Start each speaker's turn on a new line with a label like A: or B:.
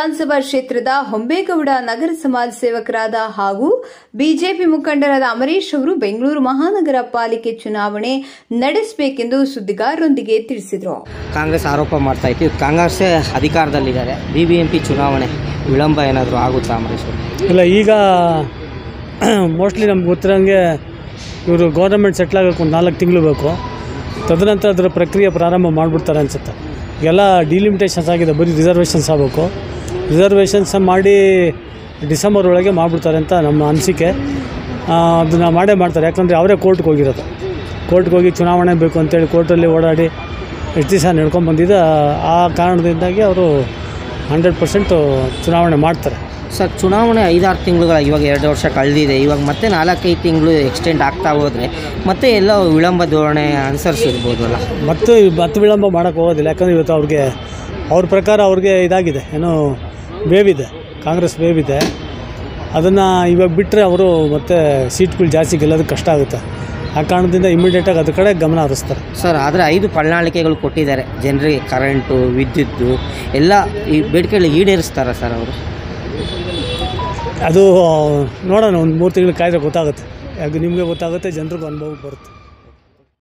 A: ವಿಧಾನಸಭಾ ಕ್ಷೇತ್ರದ ಹೊಂಬೇಗೌಡ ನಗರ ಸಮಾಜ ಸೇವಕರಾದ ಹಾಗೂ ಬಿಜೆಪಿ ಮುಖಂಡರಾದ ಅಮರೀಶ್ ಅವರು ಬೆಂಗಳೂರು ಮಹಾನಗರ ಪಾಲಿಕೆ ಚುನಾವಣೆ ನಡೆಸಬೇಕೆಂದು ಸುದ್ದಿಗಾರರೊಂದಿಗೆ ತಿಳಿಸಿದರು
B: ಕಾಂಗ್ರೆಸ್ ಆರೋಪ ಮಾಡ್ತಾ ಇತ್ತು ಕಾಂಗ್ರೆಸ್ಸೇ ಅಧಿಕಾರದಲ್ಲಿದ್ದಾರೆ ಬಿ ಬಿ ಎಂ ಪಿ ಚುನಾವಣೆ ವಿಳಂಬ ಏನಾದರೂ ಆಗುತ್ತಾ ಅಮರೀಶ್ ಅವರು
C: ಇಲ್ಲ ಈಗ ಮೋಸ್ಟ್ಲಿ ನಮ್ಗೆ ಗೊತ್ತಿರೋಂಗೆ ಇವರು ಗೌರ್ಮೆಂಟ್ ಸೆಟ್ಲ್ ಆಗೋಕ್ಕೆ ಒಂದು ನಾಲ್ಕು ತಿಂಗಳು ಬೇಕು ತದನಂತರ ಅದರ ಪ್ರಕ್ರಿಯೆ ಪ್ರಾರಂಭ ಮಾಡಿಬಿಡ್ತಾರೆ ಅನಿಸುತ್ತೆ ಎಲ್ಲ ಡಿಲಿಮಿಟೇಷನ್ಸ್ ಆಗಿದೆ ಬರೀ ರಿಸರ್ವೇಷನ್ಸ್ ಆಗಬೇಕು ರಿಸರ್ವೇಷನ್ಸ್ ಮಾಡಿ ಡಿಸೆಂಬರ್ ಒಳಗೆ ಮಾಡಿಬಿಡ್ತಾರೆ ಅಂತ ನಮ್ಮ ಅನಿಸಿಕೆ ಅದನ್ನು ಮಾಡೇ ಮಾಡ್ತಾರೆ ಯಾಕಂದರೆ ಅವರೇ ಕೋರ್ಟ್ಗೆ ಹೋಗಿರೋದು ಕೋರ್ಟ್ಗೆ ಹೋಗಿ ಚುನಾವಣೆ ಬೇಕು ಅಂತೇಳಿ ಕೋರ್ಟಲ್ಲಿ ಓಡಾಡಿ ಎಷ್ಟು ದಿವಸ ನಡ್ಕೊಂಡು ಬಂದಿದ್ದ ಆ ಕಾರಣದಿಂದಾಗಿ ಅವರು ಹಂಡ್ರೆಡ್ ಪರ್ಸೆಂಟು ಚುನಾವಣೆ ಮಾಡ್ತಾರೆ
B: ಸರ್ ಚುನಾವಣೆ ಐದಾರು ತಿಂಗಳುಗಳ ಇವಾಗ ಎರಡು ವರ್ಷ ಕಳೆದಿದೆ ಇವಾಗ ಮತ್ತೆ ನಾಲ್ಕೈದು ತಿಂಗಳು ಎಕ್ಸ್ಟೆಂಡ್ ಆಗ್ತಾ ಹೋದರೆ ಮತ್ತೆ ಎಲ್ಲ ವಿಳಂಬ ಧೋರಣೆ ಅನುಸರಿಸಿರ್ಬೋದಲ್ಲ
C: ಮತ್ತು ಮತ್ತೆ ವಿಳಂಬ ಮಾಡೋಕ್ಕೆ ಹೋಗೋದಿಲ್ಲ ಯಾಕಂದರೆ ಇವತ್ತು ಅವ್ರಿಗೆ ಅವ್ರ ಪ್ರಕಾರ ಅವ್ರಿಗೆ ಇದಾಗಿದೆ ಏನೋ ಬೇವಿದೆ ಕಾಂಗ್ರೆಸ್ ಬೇವಿದೆ ಅದನ್ನು ಇವಾಗ ಬಿಟ್ಟರೆ ಅವರು ಮತ್ತೆ ಸೀಟ್ಗಳು ಜಾಸ್ತಿ ಗೆಲ್ಲೋದಕ್ಕೆ ಕಷ್ಟ ಆಗುತ್ತೆ ಆ ಕಾರಣದಿಂದ ಇಮಿಡಿಯೇಟಾಗಿ ಅದ್ರ ಕಡೆ ಗಮನ ಹರಿಸ್ತಾರೆ
B: ಸರ್ ಆದರೆ ಐದು ಪ್ರಣಾಳಿಕೆಗಳು ಕೊಟ್ಟಿದ್ದಾರೆ ಜನರಿಗೆ ಕರೆಂಟು ವಿದ್ಯುತ್ತು ಎಲ್ಲ ಈ ಬೇಡಿಕೆಗಳು ಈಡೇರಿಸ್ತಾರ ಸರ್ ಅವರು
C: ಅದು ನೋಡೋಣ ಒಂದು ಮೂರು ತಿಂಗಳು ಕಾಯ್ದರೆ ಗೊತ್ತಾಗುತ್ತೆ ಯಾಕೆ ನಿಮಗೆ ಗೊತ್ತಾಗುತ್ತೆ ಜನರಿಗೂ ಅನುಭವ ಬರುತ್ತೆ